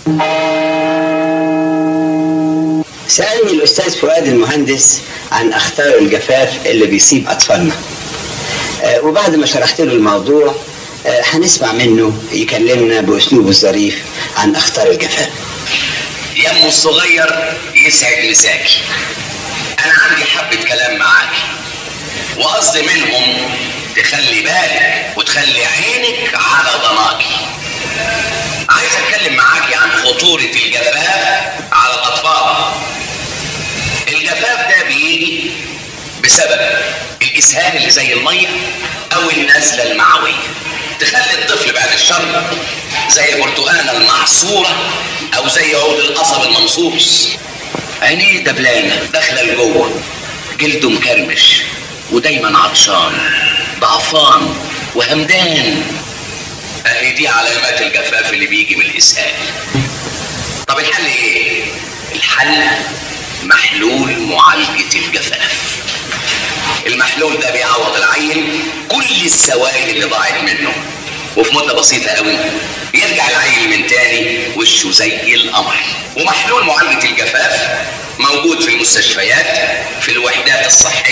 سألني الأستاذ فؤاد المهندس عن أخطار الجفاف اللي بيصيب أطفالنا آه، وبعد ما شرحت له الموضوع آه، هنسمع منه يكلمنا بأسلوبه الظريف عن أخطار الجفاف يمه الصغير يسعد مساكي انا عندي حبة كلام معاكي وقصدي منهم تخلي بالك وتخلي عينك على ضناكي عايز اتكلم معاكي عن خطورة الجفاف على الاطفال الجفاف ده بيجي بسبب الاسهال اللي زي المية او النزلة المعوية تخلي الطفل بعد الشر زي البرتقانة المعصورة او زي عود القصب الممصوص عينيه دبلانة داخلة لجوه جلده مكرمش ودايما عطشان ضعفان وهمدان اهي دي علامات الجفاف اللي بيجي من الاسهال طب الحل ايه الحل محلول معالجة الجفاف المحلول ده بيعوض العين كل السوائل اللي ضاعت منه وفي مده بسيطه قوي يرجع العين من تاني وشه زي القمر ومحلول معالجه الجفاف موجود في المستشفيات في الوحدات الصحيه